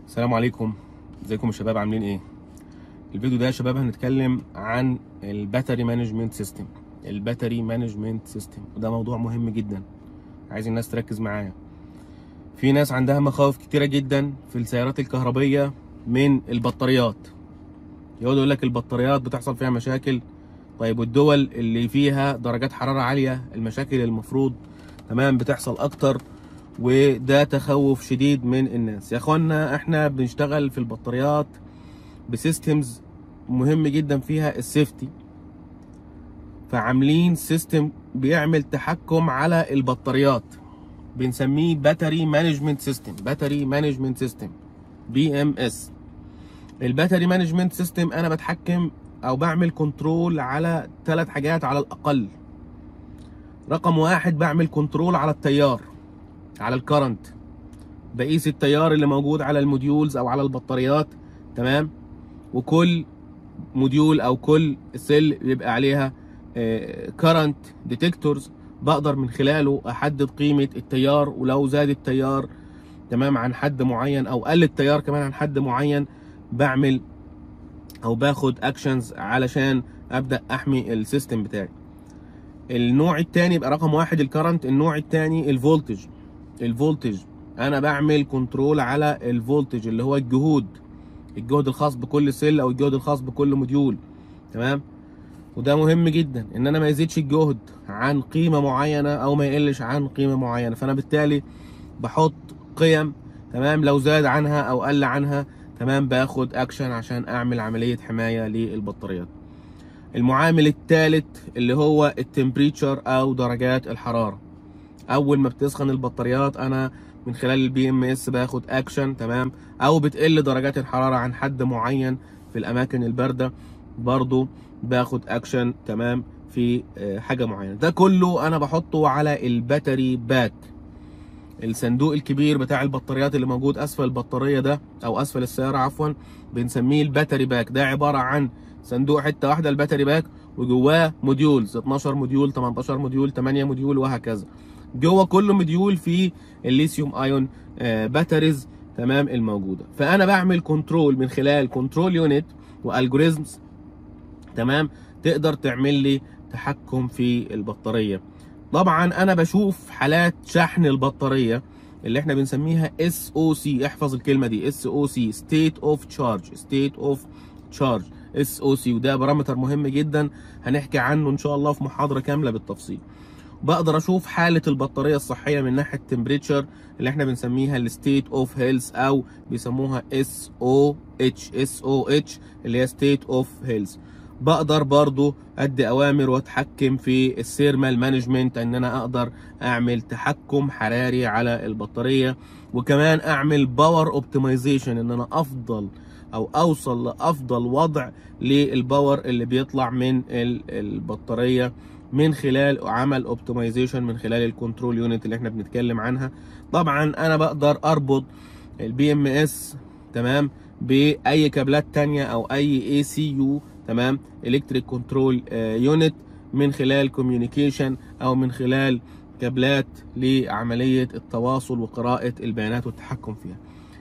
السلام عليكم ازيكم يا شباب عاملين ايه الفيديو ده يا شباب هنتكلم عن الباتري مانجمنت سيستم الباتري مانجمنت سيستم وده موضوع مهم جدا عايز الناس تركز معايا في ناس عندها مخاوف كتيره جدا في السيارات الكهربيه من البطاريات يقعد يقول لك البطاريات بتحصل فيها مشاكل طيب والدول اللي فيها درجات حراره عاليه المشاكل المفروض تمام بتحصل اكتر وده تخوف شديد من الناس يا اخوانا احنا بنشتغل في البطاريات بسيستمز مهم جدا فيها السيفتي فعاملين سيستم بيعمل تحكم على البطاريات بنسميه باتري مانجمنت سيستم باتري مانجمنت سيستم بي ام اس الباتري مانجمنت سيستم انا بتحكم او بعمل كنترول على ثلاث حاجات على الاقل رقم واحد بعمل كنترول على التيار على الكرنت بقيس التيار اللي موجود على الموديولز او على البطاريات تمام وكل موديول او كل سيل بيبقى عليها كرنت ديتكتورز بقدر من خلاله احدد قيمه التيار ولو زاد التيار تمام عن حد معين او قل التيار كمان عن حد معين بعمل او باخد اكشنز علشان ابدا احمي السيستم بتاعي النوع الثاني يبقى رقم واحد الكرنت النوع الثاني الفولتج الفولتج انا بعمل كنترول على الفولتج اللي هو الجهود الجهد الخاص بكل سيل او الجهد الخاص بكل موديول تمام وده مهم جدا ان انا ما يزيدش الجهد عن قيمه معينه او ما يقلش عن قيمه معينه فانا بالتالي بحط قيم تمام لو زاد عنها او قل عنها تمام باخد اكشن عشان اعمل عمليه حمايه للبطاريات المعامل الثالث اللي هو التمبريتشر او درجات الحراره اول ما بتسخن البطاريات انا من خلال البي ام اس باخد اكشن تمام او بتقل درجات الحراره عن حد معين في الاماكن البارده برضو باخد اكشن تمام في حاجه معينه ده كله انا بحطه على الباتري باك الصندوق الكبير بتاع البطاريات اللي موجود اسفل البطاريه ده او اسفل السياره عفوا بنسميه الباتري باك ده عباره عن صندوق حته واحده الباتري باك وجواه موديولز 12 موديول 18 موديول 8 موديول وهكذا جوه كل موديول فيه الليثيوم ايون باتريز تمام الموجوده فانا بعمل كنترول من خلال كنترول يونت والجوريزمز تمام تقدر تعمل لي تحكم في البطاريه طبعا انا بشوف حالات شحن البطاريه اللي احنا بنسميها اس او سي احفظ الكلمه دي اس او سي ستيت اوف تشارج ستيت اوف تشارج اس او سي وده بارامتر مهم جدا هنحكي عنه ان شاء الله في محاضره كامله بالتفصيل بقدر اشوف حاله البطاريه الصحيه من ناحيه التمبريتشر اللي احنا بنسميها الستيت اوف هيلث او بيسموها اس او اتش اس او اتش اللي هي ستيت اوف هيلث بقدر برضو ادي اوامر واتحكم في السيرمال مانجمنت ان انا اقدر اعمل تحكم حراري على البطاريه وكمان اعمل باور اوبتمايزيشن ان انا افضل او اوصل لافضل وضع للباور اللي بيطلع من البطاريه من خلال عمل اوبتمايزيشن من خلال الكنترول يونت اللي احنا بنتكلم عنها طبعا انا بقدر اربط البي ام اس تمام باي كابلات تانية او اي اي سي يو تمام الكتريك كنترول يونت من خلال كوميونيكيشن او من خلال كابلات لعمليه التواصل وقراءه البيانات والتحكم فيها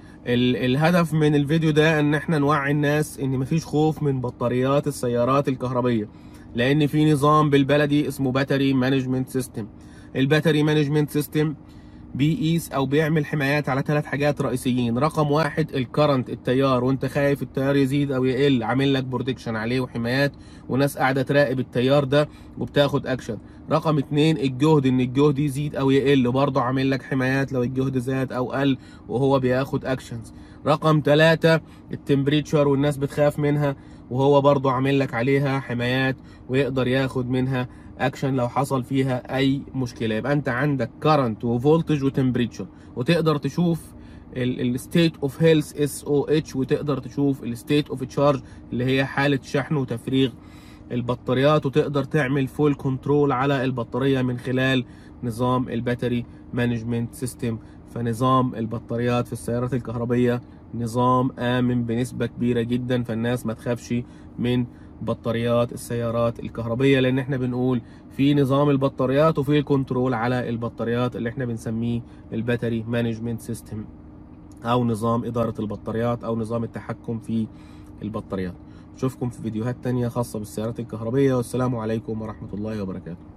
الهدف من الفيديو ده ان احنا نوعي الناس ان مفيش خوف من بطاريات السيارات الكهربيه لان في نظام بالبلدي اسمه باتري مانجمنت سيستم الباتري مانجمنت سيستم بيقيس او بيعمل حمايات على ثلاث حاجات رئيسيين رقم واحد الكرنت التيار وانت خايف التيار يزيد او يقل عامل لك بروتكشن عليه وحمايات وناس قاعده تراقب التيار ده وبتاخد اكشن رقم اتنين الجهد ان الجهد يزيد او يقل برضه عامل لك حمايات لو الجهد زاد او قل وهو بياخد اكشنز رقم ثلاثة التمبريتشر والناس بتخاف منها وهو برضه عامل لك عليها حمايات ويقدر ياخد منها اكشن لو حصل فيها اي مشكله يبقى انت عندك كرنت وفولتج وتمبريتشر وتقدر تشوف الستيت اوف هيلث اس او اتش وتقدر تشوف الستيت اوف تشارج اللي هي حاله شحن وتفريغ البطاريات وتقدر تعمل فول كنترول على البطاريه من خلال نظام الباتري مانجمنت سيستم فنظام البطاريات في السيارات الكهربيه نظام امن بنسبه كبيره جدا فالناس ما تخافش من بطاريات السيارات الكهربيه لان احنا بنقول في نظام البطاريات وفي الكنترول على البطاريات اللي احنا بنسميه الباتري مانجمنت سيستم او نظام اداره البطاريات او نظام التحكم في البطاريات اشوفكم في فيديوهات تانية خاصه بالسيارات الكهربيه والسلام عليكم ورحمه الله وبركاته